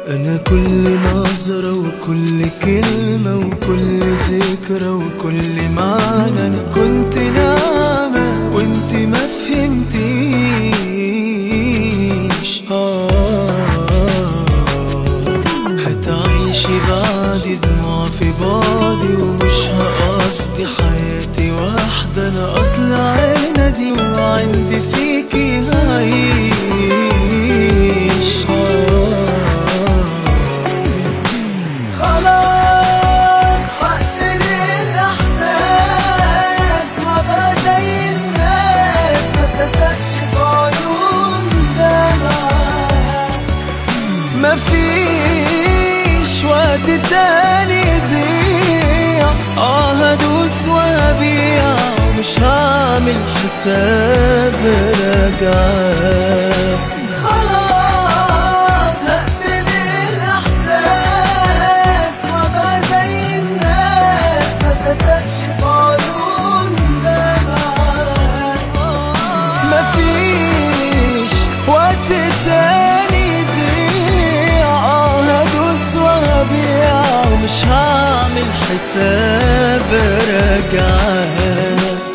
أنا كل نظرة وكل كلمة وكل ذكرى وكل معنى أنا كنت ناعمة وانت ما فهمتيش آه هتعيشي بعدي دموع في بعضي ومش هقضي حياتي واحدة أنا أصل عندي وعندي فيكي هعيش خلاص هقتل الإحساس وأبقى زي الناس ما صدقش في عيون دمعة مفيش وقت تاني يضيع اه هدوس وهبيع مش هعمل حساب رجعة خلاص هقتل الإحساس وأبقى زي الناس ما صدقش في عيون دمعة مفيش وقت تاني يضيع اه هدوس وهبيع ومش هعمل حساب رجعة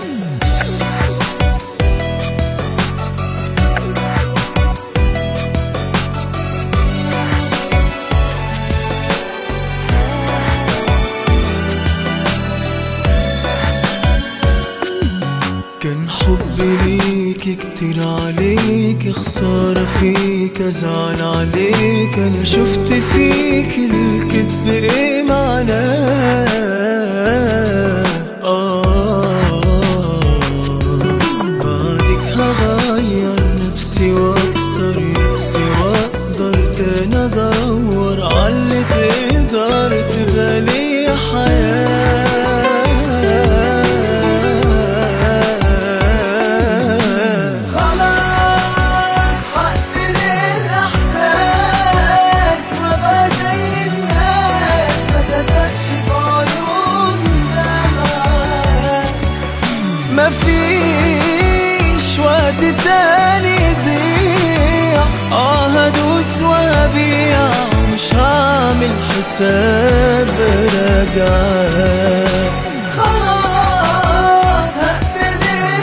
كان حبي ليك كتير عليك خسارة فيك أزعل عليك أنا شفت فيك الكذب إيه معناه آه بعدك هغير نفسي وأكسر يأسي وأقدر تاني أدور عاللي تقدر تبقى لي حياة خلاص هقتل الإحساس وأبقى زي الناس ما صدقش في عيون دمعة مفيش وقت تاني يضيع اه هدوس وهبيع مش هعمل حساب رجعة خلاص هقتل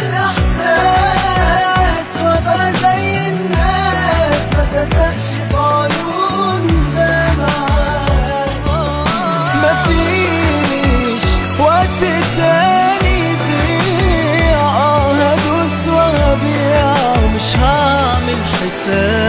الإحساس وأبقى زي الناس ما صدقش في عيون دمعة مفيش وقت تاني يضيع اه هدوس وهبيع مش هعمل حساب